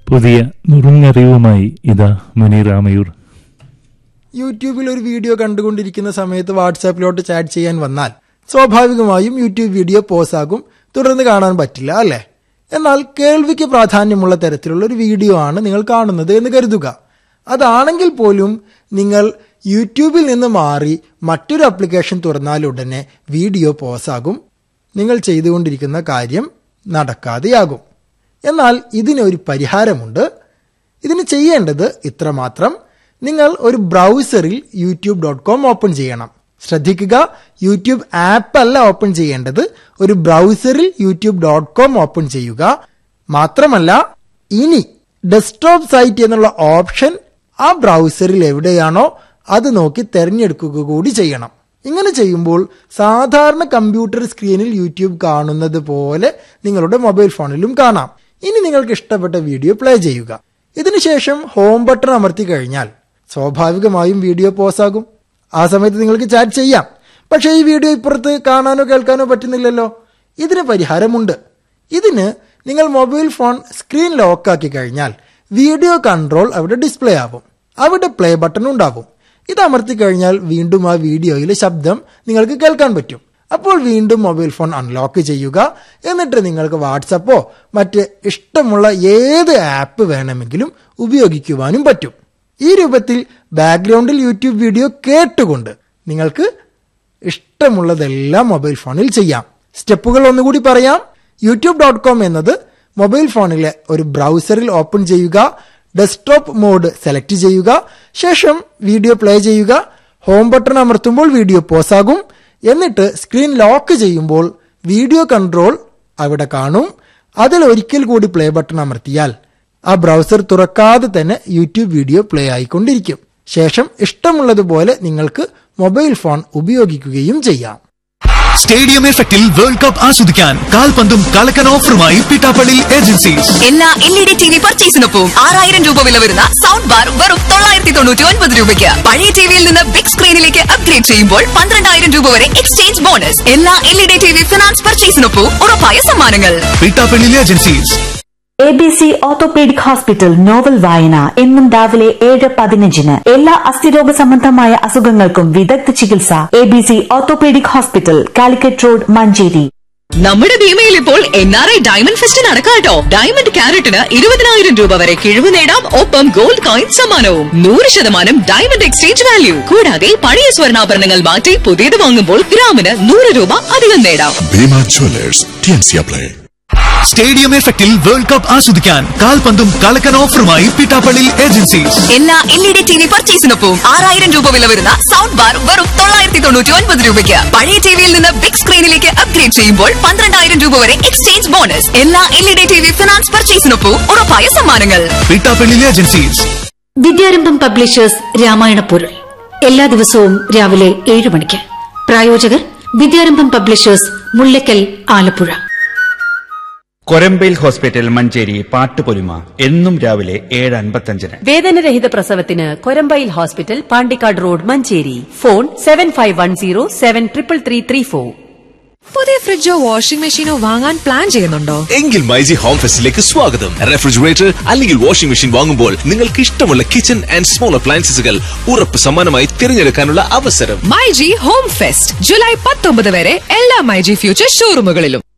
പുതിയ നുറുങ്ങറിവുമായി ഇതാ മുനീർ ആമയൂർ യൂട്യൂബിൽ ഒരു വീഡിയോ കണ്ടുകൊണ്ടിരിക്കുന്ന സമയത്ത് വാട്സാപ്പിലോട്ട് ചാറ്റ് ചെയ്യാൻ വന്നാൽ സ്വാഭാവികമായും യൂട്യൂബ് വീഡിയോ പോസ് ആകും തുടർന്ന് കാണാൻ പറ്റില്ല അല്ലേ എന്നാൽ കേൾവിക്ക് പ്രാധാന്യമുള്ള തരത്തിലുള്ള ഒരു വീഡിയോ ആണ് നിങ്ങൾ കാണുന്നത് എന്ന് കരുതുക അതാണെങ്കിൽ പോലും നിങ്ങൾ യൂട്യൂബിൽ നിന്ന് മാറി മറ്റൊരു ആപ്ലിക്കേഷൻ തുറന്നാൽ ഉടനെ വീഡിയോ പോസാകും നിങ്ങൾ ചെയ്തുകൊണ്ടിരിക്കുന്ന കാര്യം നടക്കാതെയാകും എന്നാൽ ഇതിനൊരു പരിഹാരമുണ്ട് ഇതിന് ചെയ്യേണ്ടത് ഇത്രമാത്രം നിങ്ങൾ ഒരു ബ്രൗസറിൽ യൂട്യൂബ് ഡോട്ട് കോം ഓപ്പൺ ചെയ്യണം ശ്രദ്ധിക്കുക യൂട്യൂബ് ആപ്പ് അല്ല ഓപ്പൺ ചെയ്യേണ്ടത് ഒരു ബ്രൗസറിൽ യൂട്യൂബ് ഡോട്ട് കോം ഓപ്പൺ ചെയ്യുക മാത്രമല്ല ഇനി ഡെസ്ക്ടോപ്പ് സൈറ്റ് എന്നുള്ള ഓപ്ഷൻ ആ ബ്രൗസറിൽ എവിടെയാണോ അത് നോക്കി തിരഞ്ഞെടുക്കുക കൂടി ചെയ്യണം ഇങ്ങനെ ചെയ്യുമ്പോൾ സാധാരണ കമ്പ്യൂട്ടർ സ്ക്രീനിൽ യൂട്യൂബ് കാണുന്നത് പോലെ നിങ്ങളുടെ മൊബൈൽ ഫോണിലും കാണാം ഇനി നിങ്ങൾക്ക് ഇഷ്ടപ്പെട്ട വീഡിയോ പ്ലേ ചെയ്യുക ഇതിനുശേഷം ഹോം ബട്ടൺ അമർത്തി കഴിഞ്ഞാൽ സ്വാഭാവികമായും വീഡിയോ പോസാകും ആ സമയത്ത് നിങ്ങൾക്ക് ചാറ്റ് ചെയ്യാം പക്ഷേ ഈ വീഡിയോ ഇപ്പുറത്ത് കാണാനോ കേൾക്കാനോ പറ്റുന്നില്ലല്ലോ ഇതിന് പരിഹാരമുണ്ട് ഇതിന് നിങ്ങൾ മൊബൈൽ ഫോൺ സ്ക്രീൻ ലോക്കാക്കി കഴിഞ്ഞാൽ വീഡിയോ കൺട്രോൾ അവിടെ ഡിസ്പ്ലേ ആവും അവിടെ പ്ലേ ബട്ടൺ ഉണ്ടാവും ഇത് അമർത്തി കഴിഞ്ഞാൽ വീണ്ടും ആ വീഡിയോയിലെ ശബ്ദം നിങ്ങൾക്ക് കേൾക്കാൻ പറ്റും അപ്പോൾ വീണ്ടും മൊബൈൽ ഫോൺ അൺലോക്ക് ചെയ്യുക എന്നിട്ട് നിങ്ങൾക്ക് വാട്സപ്പോ മറ്റ് ഇഷ്ടമുള്ള ഏത് ആപ്പ് വേണമെങ്കിലും ഉപയോഗിക്കുവാനും പറ്റും ഈ രൂപത്തിൽ ബാക്ക്ഗ്രൗണ്ടിൽ യൂട്യൂബ് വീഡിയോ കേട്ടുകൊണ്ട് നിങ്ങൾക്ക് ഇഷ്ടമുള്ളതെല്ലാം മൊബൈൽ ഫോണിൽ ചെയ്യാം സ്റ്റെപ്പുകൾ ഒന്നുകൂടി പറയാം യൂട്യൂബ് ഡോട്ട് കോം എന്നത് മൊബൈൽ ഫോണിലെ ഒരു ബ്രൗസറിൽ ഓപ്പൺ ചെയ്യുക ഡെസ്ക്ടോപ്പ് മോഡ് സെലക്ട് ചെയ്യുക ശേഷം വീഡിയോ പ്ലേ ചെയ്യുക ഹോം ബട്ടൺ അമർത്തുമ്പോൾ വീഡിയോ പോസാകും എന്നിട്ട് സ്ക്രീൻ ലോക്ക് ചെയ്യുമ്പോൾ വീഡിയോ കൺട്രോൾ അവിടെ കാണും അതിൽ ഒരിക്കൽ കൂടി പ്ലേ ബട്ടൺ അമർത്തിയാൽ ആ ബ്രൗസർ തുറക്കാതെ തന്നെ യൂട്യൂബ് വീഡിയോ പ്ലേ ആയിക്കൊണ്ടിരിക്കും ശേഷം ഇഷ്ടമുള്ളതുപോലെ നിങ്ങൾക്ക് മൊബൈൽ ഫോൺ ഉപയോഗിക്കുകയും ചെയ്യാം സ്റ്റേഡിയം എഫക്റ്റിൽ വേൾഡ് കപ്പ് ആസ്വദിക്കാൻ കാൽപന്തും കളക്കൻ ഓഫറുമായി പിട്ടാപ്പള്ളി ഏജൻസീസ് എല്ലാ L E D T V പർച്ചേസിനൊപ്പം ആറായിരം രൂപ വില വരുന്ന സൗണ്ട് ബാർ വെറും തൊള്ളായിരത്തി തൊണ്ണൂറ്റി ഒൻപത് രൂപയ്ക്ക് പഴയ ടിവിയിൽ നിന്ന് ബിഗ് സ്ക്രീനിലേക്ക് അപ്ഗ്രേഡ് ചെയ്യുമ്പോൾ പന്ത്രണ്ടായിരം രൂപ വരെ എക്സ്ചേഞ്ച് ബോണസ് എല്ലാ L E D T V finance പർച്ചേസിനൊപ്പം ഉറപ്പായ സമ്മാനങ്ങൾ Pittappally agencies A B C orthopaedic hospital novel വായന എന്നും രാവിലെ ഏഴ് പതിനഞ്ചിന് എല്ലാ അസ്ഥിരോഗ സംബന്ധമായ അസുഖങ്ങൾക്കും വിദഗ്ധ ചികിത്സ A B C orthopaedic hospital Calicut road Manjeri നമ്മുടെ ഭീമയിൽ ഇപ്പോൾ N R I diamond fest നടക്കാട്ടോ ഡയമണ്ട് ക്യാരറ്റിന് ഇരുപതിനായിരം രൂപ വരെ കിഴിവ് നേടാം ഒപ്പം ഗോൾഡ് കോയിൻ സമ്മാനവും നൂറ് ശതമാനം ഡയമണ്ട് എക്സ്ചേഞ്ച് വാല്യൂ കൂടാതെ പഴയ സ്വർണ്ണാഭരണങ്ങൾ മാറ്റി പുതിയത് വാങ്ങുമ്പോൾ ഗ്രാമിന് നൂറ് രൂപ അധികം നേടാം Bima Jewelers, TNC Play. Stadium എഫക്റ്റിൽ വേൾഡ് കപ്പ് ആസ്വദിക്കാൻ കാൽപന്തും കളക്കൻ ഓഫറുമായി പിട്ടാപ്പള്ളി ഏജൻസീസ് എല്ലാ L E D T V പർച്ചേസിനൊപ്പം ആറായിരം രൂപ വില വരുന്ന സൗണ്ട് ബാർ വെറും തൊള്ളായിരത്തി തൊണ്ണൂറ്റി ഒൻപത് രൂപയ്ക്ക് പഴയ ടിവിയിൽ നിന്ന് ബിഗ് സ്ക്രീനിലേക്ക് അപ്ഗ്രേഡ് ചെയ്യുമ്പോൾ പന്ത്രണ്ടായിരം രൂപ വരെ എക്സ്ചേഞ്ച് ബോണസ് എല്ലാ L E D T V finance പർച്ചേസിനൊപ്പം ഉറപ്പായ സമ്മാനങ്ങൾ പിട്ടാപ്പള്ളി ഏജൻസീസ് വിദ്യാരംഭം പബ്ലിഷേഴ്സ് രാമായണ പൊരുൾ എല്ലാ ദിവസവും രാവിലെ ഏഴ് മണിക്ക് പ്രായോജകർ വിദ്യാരംഭം പബ്ലിഷേഴ്സ് മുല്ലക്കൽ ആലപ്പുഴ കൊരമ്പയിൽ ഹോസ്പിറ്റൽ മഞ്ചേരി പാട്ടുപൊലിമ എന്നും രാവിലെ ഏഴ് അൻപത്തഞ്ചിന് വേദനരഹിത പ്രസവത്തിന് Korambayil hospital Pandikkad road Manjeri phone seven five one zero seven triple three three four പുതിയ ഫ്രിഡ്ജോ വാഷിംഗ് മെഷീനോ വാങ്ങാൻ പ്ലാൻ ചെയ്യുന്നുണ്ടോ എങ്കിൽ മൈജി ഹോം ഫെസ്റ്റിലേക്ക് സ്വാഗതം റെഫ്രിജറേറ്റർ അല്ലെങ്കിൽ വാഷിംഗ് മെഷീൻ വാങ്ങുമ്പോൾ നിങ്ങൾക്ക് ഇഷ്ടമുള്ള കിച്ചൺ ആൻഡ് സ്മോൾ അപ്ലയൻസസുകൾ ഉറപ്പ് സമ്മാനമായി തിരഞ്ഞെടുക്കാനുള്ള അവസരം മൈജി ഹോം ഫെസ്റ്റ് ജൂലൈ പത്തൊമ്പത് വരെ എല്ലാ മൈജി ഫ്യൂച്ചർ ഷോറൂമുകളിലും